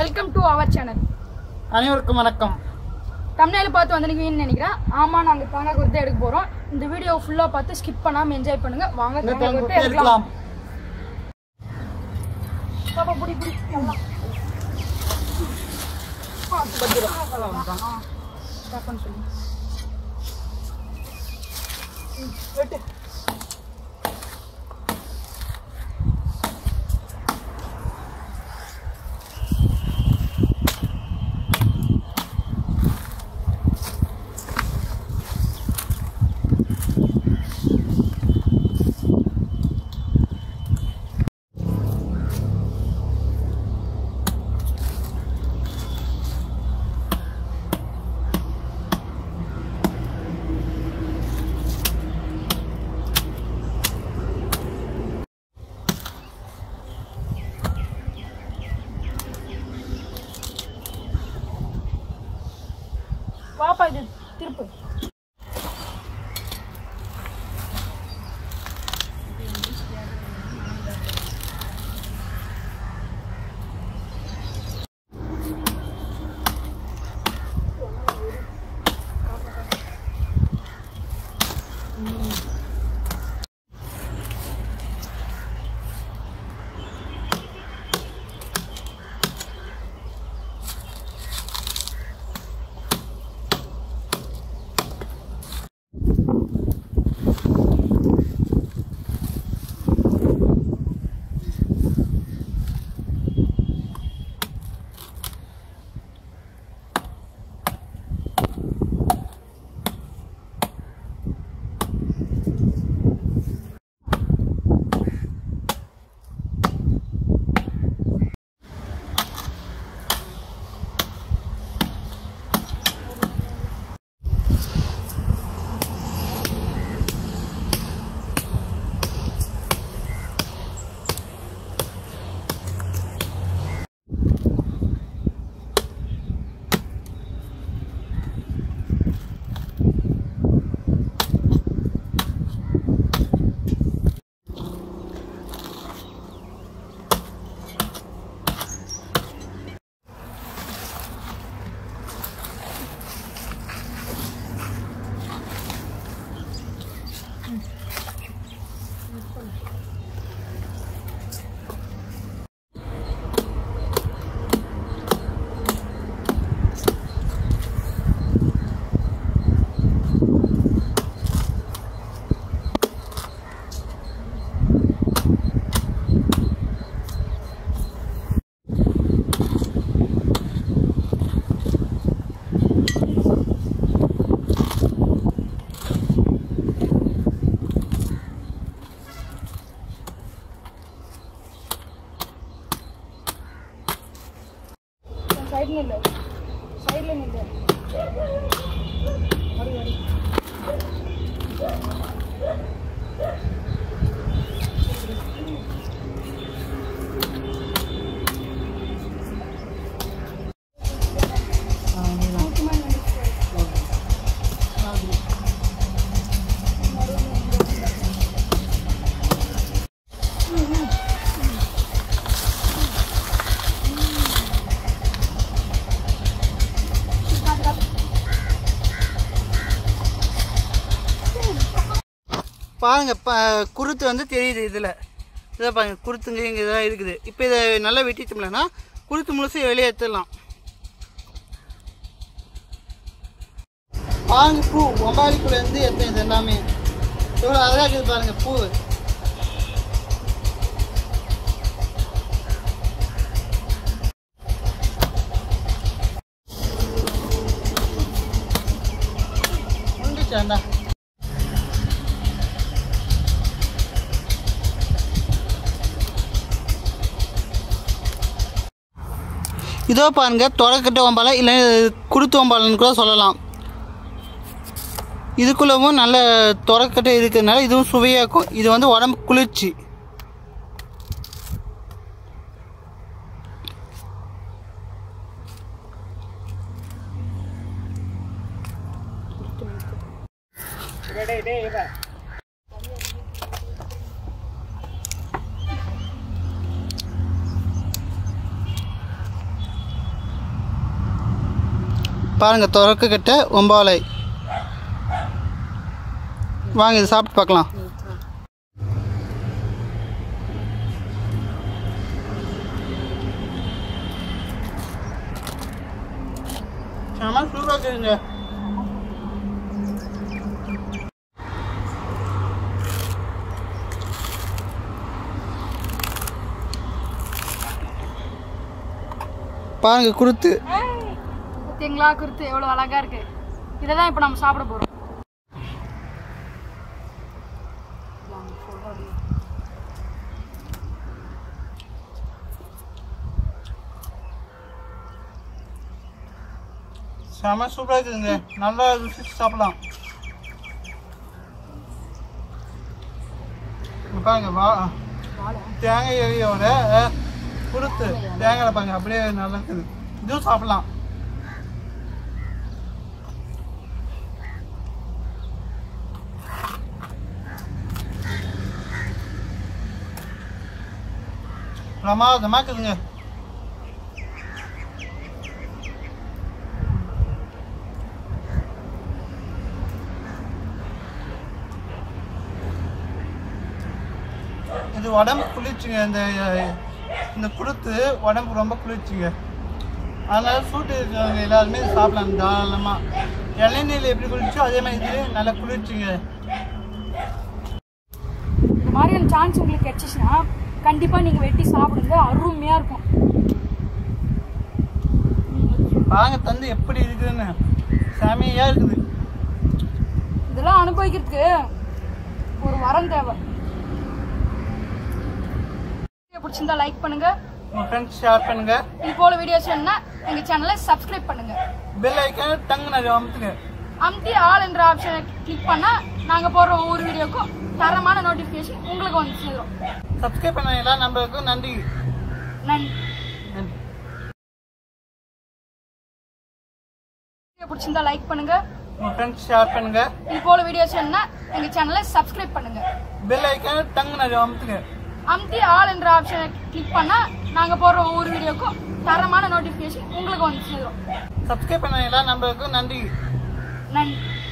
Welcome to our channel அனைவருக்கும் வணக்கம் தமிழ்நாடு பார்த்து வந்திருக்கீங்கன்னு நினைக்கிறேன் ஆமா நாங்க தேங்காய் குருத்தை எடுக்க போறோம் இந்த வீடியோ ஃபுல்லா பார்த்து ஸ்கிப் பண்ணாம என்ஜாய் பண்ணுங்க வாங்க இந்த தேங்காய் குருத்தை தேங்காய் எடுக்கலாம் எடுக்கலாம் பாப்பா புடி புடி நல்லா Stop பண்ண சொல்லு. ம், வெட்டு. பாப்பா இது திருப்பு சைடுல இல்ல சைடுல நில்லு வரி வரி பாருங்க ப குருத்து வந்து தெரியுது இதில் இதை பாருங்க குருத்துங்க இங்கே இதெல்லாம் இருக்குது இப்போ இதை நல்லா வெட்டிட்டோம்லன்னா குருத்து முழுசு வெளியே எடுத்துடலாம் பாருங்க பூ ஒம்பாளிக்குள்ளேருந்து எடுத்தேன் இது எல்லாமே எவ்வளோ அழகாக இருக்குது பாருங்க பூ முடிச்சாண்டா இதோ பாருங்க தொடக்கட்ட வம்பாலை இல்லை குடுத்து வம்பாலைன்னு கூட சொல்லலாம் இதுக்குள்ளவும் நல்ல தொடக்கட்டை இருக்கிறதுனால இதுவும் சுவையாக இருக்கும் இது வந்து உடம்பு குளிர்ச்சி பாருங்க துறக்க கட்ட ஒம்பாலை வாங்க இது சாப்பிட்டு பார்க்கலாம் செம சூப்பராக இருக்குங்க பாருங்க குருத்து பார்த்தீங்களா குருத்து எவ்வளோ அழகா இருக்கு இதை தான் இப்போ நம்ம சாப்பிட போகிறோம் செம சூப்பராக இருக்குதுங்க நல்லா ருசிச்சு சாப்பிடலாம் இங்க பாருங்க வா தேங்காய் எரியோட குருத்து தேங்காய் பாருங்க அப்படியே நல்லா இருக்குது இதுவும் சாப்பிடலாம் பிரமாதமாக இருக்குதுங்க இது உடம்பு குளிர்ச்சிங்க இந்த அஹ், இந்த குருத்து உடம்பு ரொம்ப குளிர்ச்சிங்க அதனால சூட்டு இருக்கிறவங்க எல்லாருமே இது சாப்பிடலாம் தாராளமாக இளநீர் எப்படி குளிர்ச்சோ அதே மாதிரி இது நல்லா குளிர்ச்சிங்க இந்த மாதிரியான சான்ஸ் உங்களுக்கு கிடைச்சிச்சுன்னா கண்டிப்பாக நீங்கள் வெட்டி சாப்பிடுங்க அருமையாக இருக்கும் பாருங்க தந்து எப்படி இருக்குதுன்னு செமையாக இருக்குது இதெல்லாம் அனுபவிக்கிறதுக்கு ஒரு வரம் தேவை வீடியோ பிடிச்சிருந்தா லைக் பண்ணுங்க உங்கள் ஃப்ரெண்ட்ஸ் ஷேர் பண்ணுங்க இது போல வீடியோஸ் வேணும்னா எங்க சேனலை சப்ஸ்கிரைப் பண்ணுங்க பெல் ஐக்கான டங்கு நிறைய அமுத்துங்க அமுத்தி ஆல் என்ற ஆப்ஷனை கிளிக் பண்ணா நாங்க போடுற ஒவ்வொரு வீடியோக்கும் தரமான நோட்டிபிகேஷன் உங்களுக்கு வந்து சேரும் சப்ஸ்கிரைப் பண்ண எல்லா நம்பருக்கும் நன்றி நன்றி நன்றி வீடியோ பிடிச்சிருந்தா லைக் பண்ணுங்க உங்கள் ஃப்ரெண்ட்ஸ் ஷேர் பண்ணுங்க இது போல வீடியோஸ் வேணும்னா எங்க சேனலை சப்ஸ்கிரைப் பண்ணுங்க பெல் ஐக்கான டங்கு நிறைய அமுத்துங்க அமுத்தி ஆல் என்ற ஆப்ஷனை கிளிக் பண்ணா நாங்க போடுற ஒவ்வொரு வீடியோக்கும் தரமான நோட்டிபிகேஷன் உங்களுக்கு வந்து சேரும் சப்ஸ்கிரைப் பண்ண எல்லா நம்பருக்கும் நன்றி நன்றி